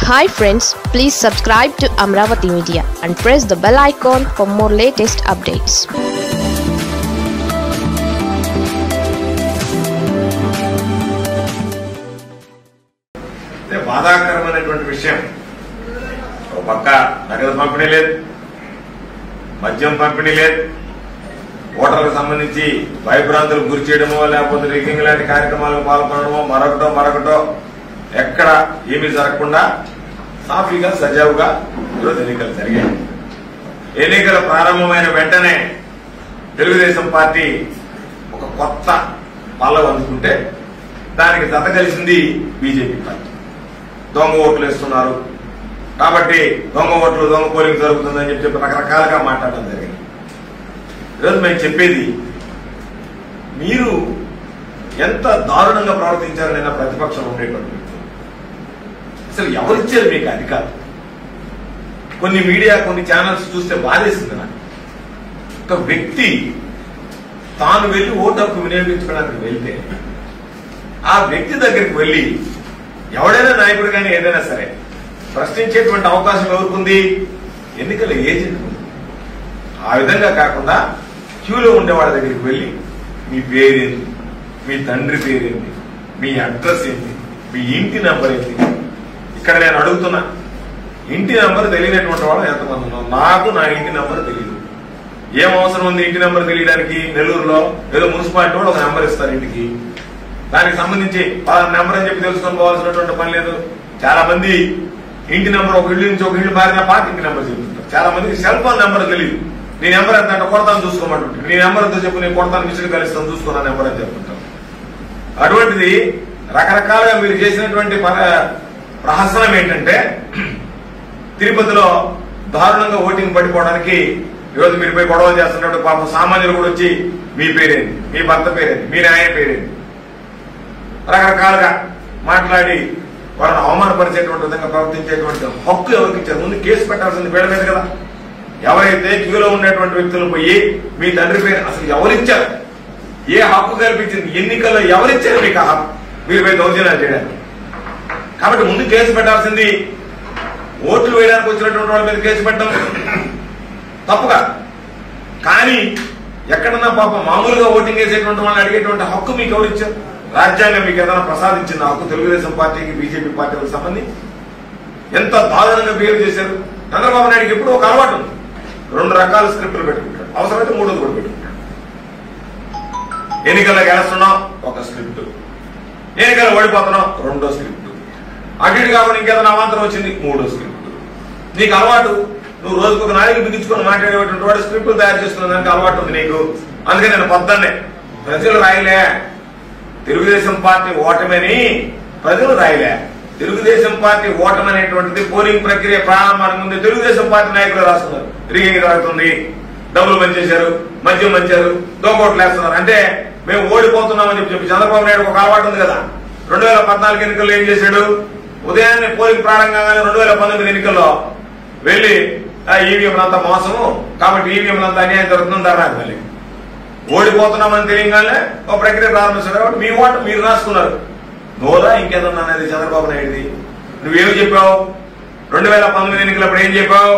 Hi friends please subscribe to Amaravati media and press the bell icon for more latest updates అంటే బాధాకరమైనటువంటి విషయం ఒక పక్క నగదు పంపిణీ లేదు మద్యం పంపిణీ లేదు ఓటర్లకు సంబంధించి భయభ్రాంతులకు గురి చేయడమో లేకపోతే రిగ్గింగ్ లాంటి కార్యక్రమాలకు పాల్గొనడమో మరొకటో మరొకటో ఎక్కడ ఏమీ జరగకుండా సాఫీగా సజావుగా ఈరోజు ఎన్నికలు జరిగాయి ఎన్నికలు ప్రారంభమైన వెంటనే తెలుగుదేశం పార్టీ ఒక కొత్త పల్లవి అందుకుంటే దానికి జత కలిసింది బీజేపీ పార్టీ దొంగ ఓట్లు వేస్తున్నారు కాబట్టి దొంగ ఓట్లు దొంగ పోలింగ్ జరుగుతుందని చెప్పి చెప్పి రకరకాలుగా మాట్లాడడం జరిగింది ఈరోజు మేము చెప్పేది మీరు ఎంత దారుణంగా ప్రవర్తించారని నిన్న ప్రతిపక్షం ఉండేటువంటి వ్యక్తులు. అసలు ఎవరిచ్చారు మీకు అధికారం కొన్ని మీడియా కొన్ని ఛానల్స్ చూస్తే బాధేసింది నాకు ఒక వ్యక్తి తాను వెళ్ళి ఓటు హక్కు వినియోగించుకోవడానికి వెళ్తే ఆ వ్యక్తి దగ్గరికి వెళ్ళి ఎవడైనా నాయకుడు కానీ ఏదైనా సరే ప్రశ్నించేటువంటి అవకాశం ఎవరికుంది ఎన్నికల ఏజెంట్ ఉంది ఆ విధంగా కాకుండా క్యూలో ఉండేవాడి దగ్గరికి వెళ్ళి మీ పేరేంటి మీ తండ్రి పేరేంటి మీ అడ్రస్ ఏంటి మీ ఇంటి నంబర్ ఏంటి ఇక్కడ నేను అడుగుతున్నా ఇంటి నంబర్ తెలియనటువంటి వాళ్ళు ఎంతమంది ఉన్నారు నాకు నా ఇంటి నంబర్ తెలియదు ఏం అవసరం ఉంది ఇంటి నెంబర్ తెలియడానికి నెల్లూరులో ఏదో మున్సిపాలిటీ వాళ్ళు ఒక నెంబర్ ఇస్తారు ఇంటికి దానికి సంబంధించి ఆ నెంబర్ అని చెప్పి తెలుసుకొని పోవాల్సినటువంటి పని లేదు చాలా మంది ఇంటి నెంబర్ ఒక ఇల్లు నుంచి ఒక ఇల్లు మారిన పాత ఇంటి నెంబర్ చెప్తుంటారు చాలా మందికి సెల్ ఫోన్ నెంబర్ తెలియదు నీ నెంబర్ ఎంత అంటే కొడతాను చూసుకోమంటుంటారు నీ నెంబర్ ఎంతో చెప్పు నేను కొడతాను మిషన్ కలుస్తాను చూసుకున్న నెంబర్ అని చెప్తుంటారు అటువంటిది రకరకాలుగా మీరు చేసినటువంటి పర- ప్రహసనం ఏంటంటే తిరుపతిలో దారుణంగా ఓటింగ్ పడిపోవడానికి ఈరోజు మీరు పోయి గొడవ చేస్తున్నప్పుడు పాపం సామాన్యులు కూడా వచ్చి మీ పేరేంటి మీ భర్త పేరేంటి మీ నాయన పేరేంటి రకరకాలుగా మాట్లాడి వాళ్ళని అవమానపరిచేటువంటి విధంగా ప్రవర్తించేటువంటి హక్కు ఎవరికి ఇచ్చారు ముందు కేసు పెట్టాల్సింది వీళ్ళ మీద కదా ఎవరైతే క్యూలో ఉండేటువంటి వ్యక్తులు పోయి మీ తండ్రి పేరు అసలు ఎవరిచ్చారు ఏ హక్కు కల్పించింది ఎన్నికల్లో ఎవరిచ్చారు మీకు ఆ హక్కు మీరు పోయి దౌర్జన్యాలు చేయడానికి కాబట్టి ముందు కేసు పెట్టాల్సింది ఓట్లు వేయడానికి వచ్చినటువంటి వాళ్ళ మీద కేసు పెట్టడం తప్పుగా కానీ ఎక్కడన్నా పాపం మామూలుగా ఓటింగ్ వేసేటువంటి వాళ్ళని అడిగేటువంటి హక్కు మీకు ఎవరు ఇచ్చారు రాజ్యాంగం మీకు ఏదైనా ప్రసాదించిన హక్కు తెలుగుదేశం పార్టీకి బీజేపీ పార్టీలకు సంబంధించి ఎంత దారుణంగా బిహేవ్ చేశారు చంద్రబాబు నాయుడుకి ఎప్పుడు ఒక అలవాటు ఉంది రెండు రకాల స్క్రిప్టులు పెట్టుకుంటాడు అవసరమైతే మూడోది కూడా పెట్టుకుంటాడు ఎన్నికల్లో గెలుస్తున్నాం ఒక స్క్రిప్ట్ ఎన్నికల్లో ఓడిపోతున్నాం రెండో స్క్రిప్ట్ అటు ఇటు కాకుండా ఇంకేదైనా అవాంతరం వచ్చింది మూడో స్క్రిప్ట్ నీకు అలవాటు నువ్వు రోజుకు ఒక నాలుగు బిగించుకొని మాట్లాడేటువంటి వాడు స్క్రిప్ట్ తయారు చేసుకున్న దానికి అలవాటు ఉంది నీకు అందుకే నేను పొద్దున్నే ప్రజలు రాయలే తెలుగుదేశం పార్టీ ఓటమని ప్రజలు రాయలే తెలుగుదేశం పార్టీ ఓటమి అనేటువంటిది పోలింగ్ ప్రక్రియ ప్రారంభానికి ముందు తెలుగుదేశం పార్టీ నాయకులు రాస్తున్నారు రిగింగ్ జరుగుతుంది డబ్బులు మంచేశారు మద్యం మంచారు దోకోట్లు వేస్తున్నారు అంటే మేము ఓడిపోతున్నామని చెప్పి చెప్పి చంద్రబాబు నాయుడు ఒక అలవాటు ఉంది కదా రెండు వేల పద్నాలుగు ఎన్నికల్లో ఏం చేశాడు ఉదయాన్నే పోలింగ్ ప్రారంభంగానే రెండు వేల పంతొమ్మిది ఎన్నికల్లో వెళ్లి ఈవీఎంలంతా మోసము కాబట్టి ఈవీఎంలంతా అన్యాయం జరుగుతుంది ధర్నాకు మళ్ళీ ఓడిపోతున్నామని తెలియగానే ఒక ప్రక్రియ ప్రారంభిస్తారు కాబట్టి మీ ఓటు మీరు రాసుకున్నారు నోరా ఇంకేదన్నా అనేది చంద్రబాబు నాయుడుది నువ్వేమి చెప్పావు రెండు వేల పంతొమ్మిది ఎన్నికలప్పుడు ఏం చెప్పావు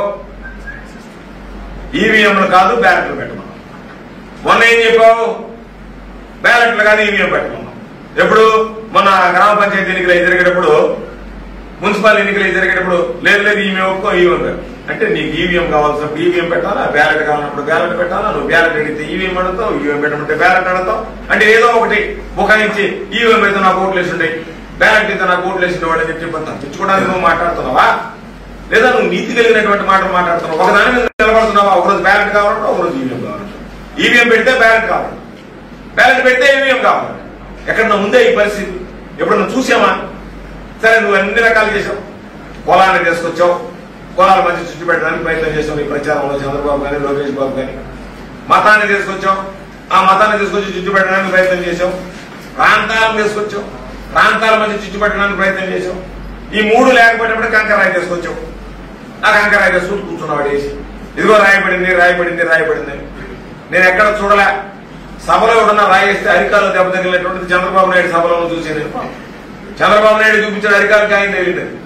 ఈవీఎంలు కాదు బ్యాలెట్లు పెట్టమన్నావు మొన్న ఏం చెప్పావు బ్యాలెట్లు కాదు ఈవీఎం పెట్టమన్నావు ఎప్పుడు మొన్న గ్రామ పంచాయతీ ఎన్నికలు జరిగేటప్పుడు మున్సిపల్ ఎన్నికలు జరిగేటప్పుడు లేదు లేదు ఈవీఎం ఒప్పుకో ఈవీఎం పెట్టు. అంటే నీకు ఈవీఎం కావాల్సినప్పుడు ఈవీఎం పెట్టాలా బ్యాలెట్ కావాలన్నప్పుడు బ్యాలెట్ పెట్టాలా నువ్వు బ్యాలెట్ అడిగితే ఈవీఎం అడుగుతావు ఈవీఎం పెట్టమంటే బ్యాలెట్ అడుగుతావు అంటే ఏదో ఒకటి బుకాయించి ఈవీఎం అయితే నాకు ఓట్లు వేసి ఉంటాయి బ్యాలెట్ అయితే నాకు ఓట్లు వేసి వాడు అని చెప్పి చెప్తాను తెచ్చుకోవడానికి నువ్వు మాట్లాడుతున్నావా లేదా నువ్వు నీతి కలిగినటువంటి మాటలు మాట్లాడుతున్నావు ఒక దాని మీద నిలబడుతున్నావా ఒకరోజు బ్యాలెట్ కావాలంటే ఒకరోజు ఈవీఎం కావాలంట ఈవీఎం పెడితే బ్యాలెట్ కావాలి బ్యాలెట్ పెడితే ఈవీఎం కావాలి ఎక్కడన్నా ఉందే ఈ పరిస్థితి ఎప్పుడన్నా చూసామా సరే నువ్వు అన్ని రకాలు చేసావు పొలాన్ని తీసుకొచ్చావు పొలాల మధ్య చుట్టూ పెట్టడానికి ప్రయత్నం చేసావు ఈ ప్రచారంలో చంద్రబాబు కానీ లోకేష్ బాబు కానీ మతాన్ని తీసుకొచ్చావు ఆ మతాన్ని తీసుకొచ్చి చుట్టూ పెట్టడానికి ప్రయత్నం చేసావు ప్రాంతాలను తీసుకొచ్చావు ప్రాంతాల మధ్య చుట్టూ పెట్టడానికి ప్రయత్నం చేసావు ఈ మూడు లేకపోయినప్పుడు కంకరాయి తీసుకొచ్చావు ఆ కంకరాయి తీసుకొచ్చి కూర్చున్నావు వేసి ఇదిగో రాయబడింది రాయబడింది రాయబడింది నేను ఎక్కడ చూడలే సభలో ఎవడన్నా రాయేస్తే అధికారులు దెబ్బ తగిలినటువంటిది చంద్రబాబు నాయుడు సభలో చూసి నేను చంద్రబాబు నాయుడు చూపించిన అధికారులకి ఆయన తెలియదు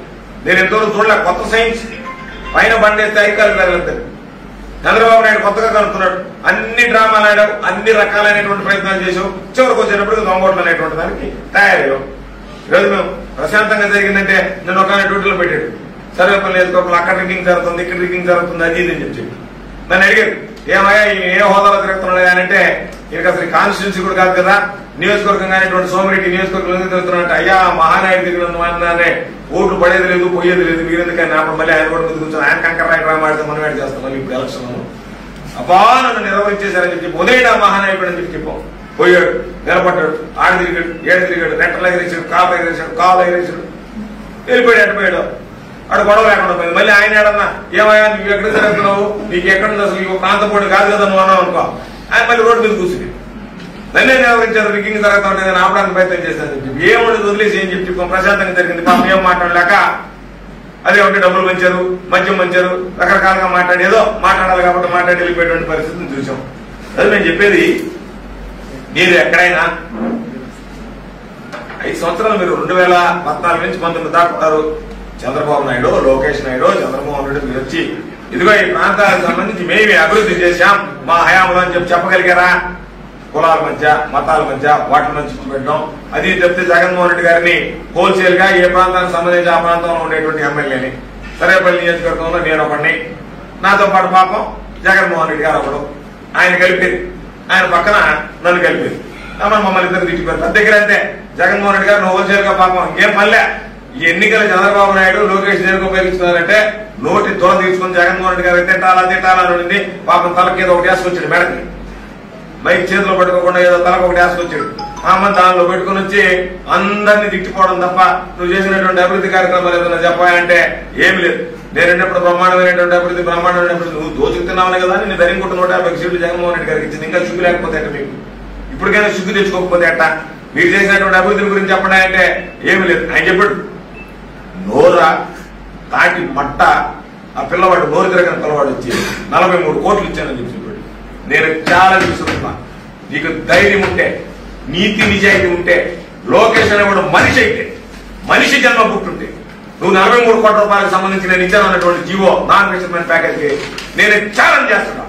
నేను ఎంతవరకు చూడలే కొత్త సైన్స్ పైన బండేస్తే ఐకాలు తగలుతాయి చంద్రబాబు నాయుడు కొత్తగా కనుక్కున్నాడు అన్ని డ్రామాలు ఆడావు అన్ని రకాలైనటువంటి ప్రయత్నాలు చేసావు చివరికి వచ్చేటప్పటికి దొంగోట్లు అనేటువంటి దానికి తయారయ్యావు ఈరోజు మేము ప్రశాంతంగా జరిగిందంటే నన్ను ఒక డ్యూటీలో పెట్టాడు సర్వేపల్లి వేసుకోవాలి అక్కడ రిగ్గింగ్ జరుగుతుంది ఇక్కడ రిగ్గింగ్ జరుగుతుంది అది ఇది అని చెప్పి చెప్పి. నన్ను అడిగారు ఏమయ్యా ఈయన ఏ హోదాలో తిరుగుతున్నాడు అని అంటే ఈయనకి అసలు కాన్స్టిట్యున్సీ కూడా కాదు కదా నియోజకవర్గం కానిటువంటి సోమిరెడ్డి నియోజకవర్గం ఎందుకు తిరుగుతున్నట్టు అయ్యా మహానాయుడు తిరిగినందువల్లనే ఓట్లు పడేది లేదు పోయేది లేదు మీరు ఎందుకని అప్పుడు మళ్ళీ ఆయన కూడా ముందు కూర్చొని ఆయన కంకర రాయి డ్రామా ఆడితే మనం ఏడు చేస్తాం మళ్ళీ ఇప్పుడు ఎలక్షన్ అబ్బా నన్ను నిర్వహించేశారని చెప్పి ఉదయం ఆ మహానాయకుడు అని చెప్పి చెప్పాం పోయాడు నిలబడ్డాడు ఆడ తిరిగాడు ఏడు తిరిగాడు రెట్టలు ఎగిరేసాడు కాపు ఎగిరేసాడు కాలు ఎగిరేసాడు వెళ్ళిపోయాడు ఎట్టపోయాడు ఆడ గొడవ లేకుండా పోయింది మళ్ళీ ఆయన ఏడన్నా ఏమయ్యా నువ్వు ఎక్కడ తిరుగుతున్నావు నీకు ఎక్కడ ఉంది అసలు ఈ ప్రాంతం పోటీ కాదు కదా నువ్వు అన్నావు అనుకో ఆయన మళ్ళీ రోడ్డు మీద కూర్చుని నన్నే నిలవరించారు రిగ్గింగ్ జరుగుతా ఉంటే నేను ఆపడానికి ప్రయత్నం చేశాను అని చెప్పి ఏముండదు వదిలేసి ఏం చెప్పి చెప్పాం ప్రశాంతంగా జరిగింది పాపం ఏం మాట్లాడలేక అదే ఉంటే డబ్బులు మంచారు మద్యం మంచారు రకరకాలుగా మాట్లాడి ఏదో మాట్లాడాలి కాబట్టి మాట్లాడి వెళ్ళిపోయేటువంటి పరిస్థితిని చూసాం అది నేను చెప్పేది మీరు ఎక్కడైనా ఐదు సంవత్సరాలు మీరు రెండు వేల పద్నాలుగు నుంచి పంతొమ్మిది దాకా ఉన్నారు చంద్రబాబు నాయుడు లోకేష్ నాయుడు చంద్రమోహన్ రెడ్డి మీరు వచ్చి ఇదిగో ఈ ప్రాంతాలకు సంబంధించి మేమే అభివృద్ధి చేశాం మా హయాంలో అని చెప్పి చెప్పగలిగారా కులాల మధ్య మతాల మధ్య వాటి నుంచి పెట్టడం అది చెప్తే జగన్మోహన్ రెడ్డి గారిని హోల్సేల్ గా ఏ ప్రాంతానికి సంబంధించి ఆ ప్రాంతంలో ఉండేటువంటి ఎమ్మెల్యేని సరేపల్లి నియోజకవర్గంలో నేను ఒకడిని నాతో పాటు పాపం జగన్మోహన్ రెడ్డి గారు ఒకడు ఆయన కలిపేది ఆయన పక్కన నన్ను కలిపేది అమ్మ మమ్మల్ని ఇద్దరు తిట్టిపోయారు దగ్గర అంతే జగన్మోహన్ రెడ్డి గారు హోల్సేల్ గా పాపం ఏం పల్లె ఈ ఎన్నికల చంద్రబాబు నాయుడు లోకేష్ దేనికి ఉపయోగిస్తున్నారంటే నోటి దొర తీసుకుని జగన్మోహన్ రెడ్డి గారు తిట్టాలా తిట్టాలా అని ఉండింది పాపం తలకి ఏదో ఒకటి వేసుకొచ్చాడు మేడకి మైక్ చేతిలో పట్టుకోకుండా ఏదో తలకు ఒకటి వేసుకొచ్చాడు ఆమె దానిలో పెట్టుకుని వచ్చి అందరినీ తిట్టిపోవడం తప్ప నువ్వు చేసినటువంటి అభివృద్ధి కార్యక్రమాలు ఏదైనా చెప్పాలంటే ఏమి లేదు నేను ఎన్నప్పుడు బ్రహ్మాండమైనటువంటి అభివృద్ధి బ్రహ్మాండమైన అభివృద్ధి నువ్వు దోచుకుతున్నావని కదా నేను ధరింకుంటున్న నూట యాభై సీట్లు జగన్మోహన్ రెడ్డి గారికి ఇచ్చింది ఇంకా సిగ్గు లేకపోతే ఎట్ట మీకు ఇప్పటికైనా సిగ్గు తెచ్చుకోకపోతే ఎట్ట మీరు చేసినటువంటి అభివృద్ధి గురించి చెప్పడం అంటే ఏమి లేదు ఆయన చెప్పాడు నోరా తాటి మట్ట ఆ పిల్లవాడు నోరు తిరగని పిల్లవాడు వచ్చి నలభై మూడు కోట్లు ఇచ్చానని చెప్పి చెప్పాడు నేను చాలా చూస్తున్నా నీకు ధైర్యం ఉంటే నీతి నిజాయితీ ఉంటే లోకేష్ అనేవాడు మనిషి అయితే మనిషి జన్మ పుట్టుంటే నువ్వు నలభై మూడు కోట్ల రూపాయలకు సంబంధించి నేను ఇచ్చాను అన్నటువంటి జీవో నాన్ ఫిషర్మెన్ ప్యాకేజ్ కి నేను ఛాలెంజ్ చేస్తున్నా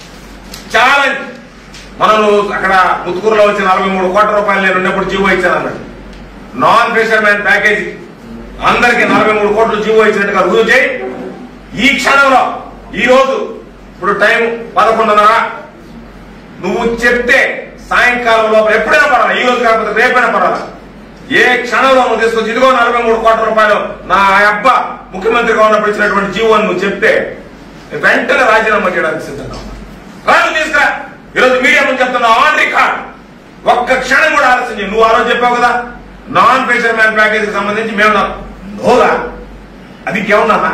ఛాలెంజ్ మనం అక్కడ ముత్తుకూరులో వచ్చి నలభై మూడు కోట్ల రూపాయలు నేను ఉన్నప్పుడు జీవో ఇచ్చాను అన్నాడు నాన్ ఫిషర్మెన్ ప్యాకేజ్ అందరికి నలభై మూడు కోట్లు జీవో ఇచ్చినట్టుగా రుజువు చేయి ఈ క్షణంలో ఈ రోజు ఇప్పుడు టైం పదకొండున్నర నువ్వు చెప్తే సాయంకాలం లోపల ఎప్పుడైనా పర్వాలా ఈ రోజు కాకపోతే రేపైనా పర్వాలా ఏ క్షణంలో నువ్వు తీసుకొచ్చి ఇదిగో నలభై మూడు కోట్ల రూపాయలు నా అబ్బ ముఖ్యమంత్రిగా ఉన్నప్పుడు ఇచ్చినటువంటి జీవోని నువ్వు చెప్తే వెంటనే రాజీనామా చేయడానికి సిద్ధంగా ఉన్నా. రాజు తీసుకురా ఈరోజు మీడియా ముందు చెప్తున్నా ఆన్ రికార్డ్ ఒక్క క్షణం కూడా ఆలస్యం చేయి. నువ్వు ఆ రోజు చెప్పావు కదా నాన్ ఫిషర్ మ్యాన్ ప్యాకేజ్ కి సంబంధించి మేము నోరా అది ఇంకేమన్నా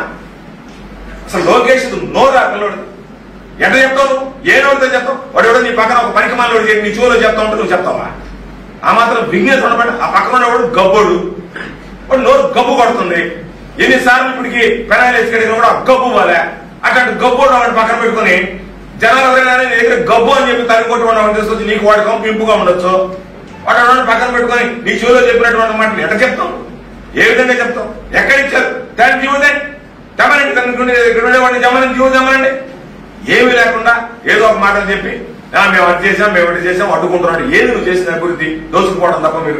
అసలు లోకేష్ నోరా పిల్లోడు ఎట్ట చెప్తావు నువ్వు? ఏ నోటితో చెప్తావు వాడు ఎవడో నీ పక్కన ఒక పనికి మాలోడు చెప్పి నీ చూలో చెప్తా ఉంటే నువ్వు చెప్తావా ఆ మాత్రం విఘ్నేష్ ఉండబడి ఆ పక్కన ఉన్నవాడు గబ్బోడు వాడు నోరు గబ్బు కొడుతుంది ఎన్నిసార్లు ఇప్పటికి పెనాయిలు వేసుకెళ్ళిన కూడా ఆ గబ్బు వాళ్ళే అట్లాంటి గబ్బోడు వాడిని పక్కన పెట్టుకుని జనాలు ఎవరైనా నీ దగ్గర గబ్బు అని చెప్పి తల్లి కొట్టి వాడిని తీసుకొచ్చి నీకు వాడి కంపు ఇంపుగా ఉండొచ్చు వాడు ఎవరైనా పక్కన పెట్టుకొని నీ చెవిలో చెప్పినటువంటి మాటలు ఎట్ట చెప్తావు ఏ విధంగా చెప్తావు ఎక్కడిచ్చారు దాన్ని జీవుదే జమనండి కనుక్కుంటే ఇక్కడ ఉండేవాడిని జమని జీవు జమనండి ఏమీ లేకుండా ఏదో ఒక మాటలు చెప్పి "ఆ, మేము అది చేసాం మేము ఇది చేసాం అడ్డుకుంటున్నాడు ఏది నువ్వు చేసిన అభివృద్ధి దోసుకుపోవడం తప్ప మీరు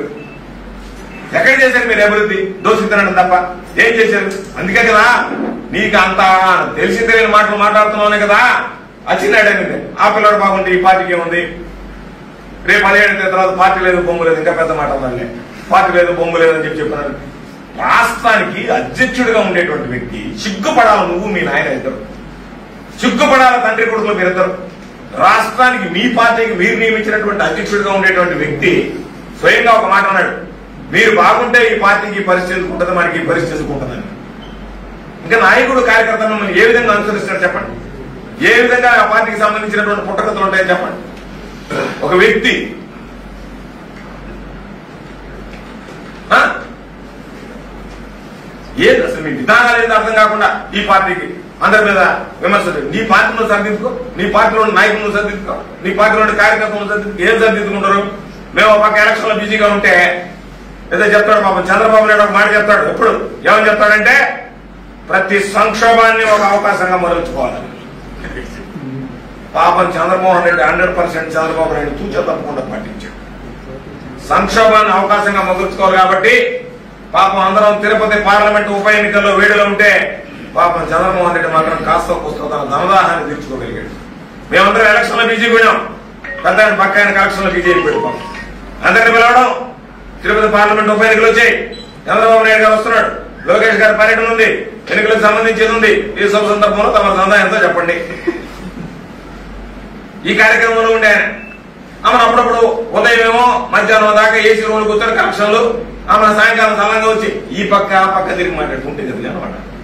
ఎక్కడ చేశారు మీరు అభివృద్ధి దోసుకుతున్నాడు తప్ప ఏం చేశారు అందుకే కదా నీకు అంత తెలిసి తెలియని మాటలు మాట్లాడుతున్నావునే కదా వచ్చినాడు అనేది ఆ పిల్లడు బాగుంది ఈ పార్టీకి ఏముంది రేపు పదిహేడు తేదీ తర్వాత పార్టీ లేదు బొమ్ము లేదు ఇంకా పెద్ద మాట ఉందండి పార్టీ లేదు బొమ్ము లేదు అని చెప్పి చెప్పినారు రాష్ట్రానికి అధ్యక్షుడిగా ఉండేటువంటి వ్యక్తి సిగ్గుపడాలి నువ్వు మీ నాయన ఇద్దరు సిగ్గుపడాల తండ్రి కొడుకులు మీరిద్దరు రాష్ట్రానికి మీ పార్టీకి మీరు నియమించినటువంటి అధ్యక్షుడిగా ఉండేటువంటి వ్యక్తి స్వయంగా ఒక మాట అన్నాడు మీరు బాగుంటే ఈ పార్టీకి ఈ పరిస్థితి ఉంటుంది మనకి ఈ పరిస్థితి ఉంటుందని ఇంకా నాయకుడు కార్యకర్త మిమ్మల్ని ఏ విధంగా అనుసరిస్తాడు చెప్పండి ఏ విధంగా ఆ పార్టీకి సంబంధించినటువంటి పుట్టగతులు ఉంటాయో చెప్పండి ఒక వ్యక్తి ఆ? ఏది అసలు మీ విధానాలు ఏందో అర్థం కాకుండా ఈ పార్టీకి అందరి మీద విమర్శలు నీ పార్టీలో సరిదిద్దుకో నీ పార్టీలో ఉన్న నాయకులను సరిదిద్దుకో నీ పార్టీలో ఉన్న కార్యకర్తలను సరిదిద్దుకో ఏం సరిదిద్దుకుంటారు మేము ఒక పక్క ఎలక్షన్ లో బిజీగా ఉంటే ఏదో చెప్తాడు పాపం చంద్రబాబు నాయుడు ఒక మాట చెప్తాడు ఎప్పుడు ఏమని చెప్తాడంటే ప్రతి సంక్షోభాన్ని ఒక అవకాశంగా మరల్చుకోవాలి పాపం చంద్రమోహన్ రెడ్డి హండ్రెడ్ పర్సెంట్ చంద్రబాబు నాయుడు తూచ తప్పకుండా పాటించాడు సంక్షోభాన్ని అవకాశంగా మగుల్చుకోవాలి కాబట్టి పాపం అందరం తిరుపతి పార్లమెంట్ ఉప ఎన్నికల్లో వేడిలో ఉంటే పాపం చంద్రమోహన్ రెడ్డి మాత్రం కాస్త పుస్తకం తన ధనదాహాన్ని తీర్చుకోగలిగాడు మేమందరం ఎలక్షన్ లో బీజేపీ పోయినాం పెద్ద ఆయన పక్క ఆయన కలెక్షన్ లో బీజేపీ పెట్టుకోం అందరిని పిలవడం తిరుపతి పార్లమెంట్ ఉప ఎన్నికలు వచ్చాయి చంద్రబాబు నాయుడు గారు వస్తున్నాడు లోకేష్ గారి పర్యటన ఉంది ఎన్నికలకు సంబంధించేది ఉంది ఈ శుభ సందర్భంలో తమ దందా ఎంతో చెప్పండి ఈ కార్యక్రమంలో ఉండే ఆయన ఆమెను అప్పుడప్పుడు ఉదయం ఏమో మధ్యాహ్నం దాకా ఏసీ రూమ్ కూర్చొని కలెక్షన్లు ఆమె సాయంకాలం సలంగా వచ్చి ఈ పక్క ఆ పక్క తిరిగి మాట్లాడుకుంటే కదా అనమాట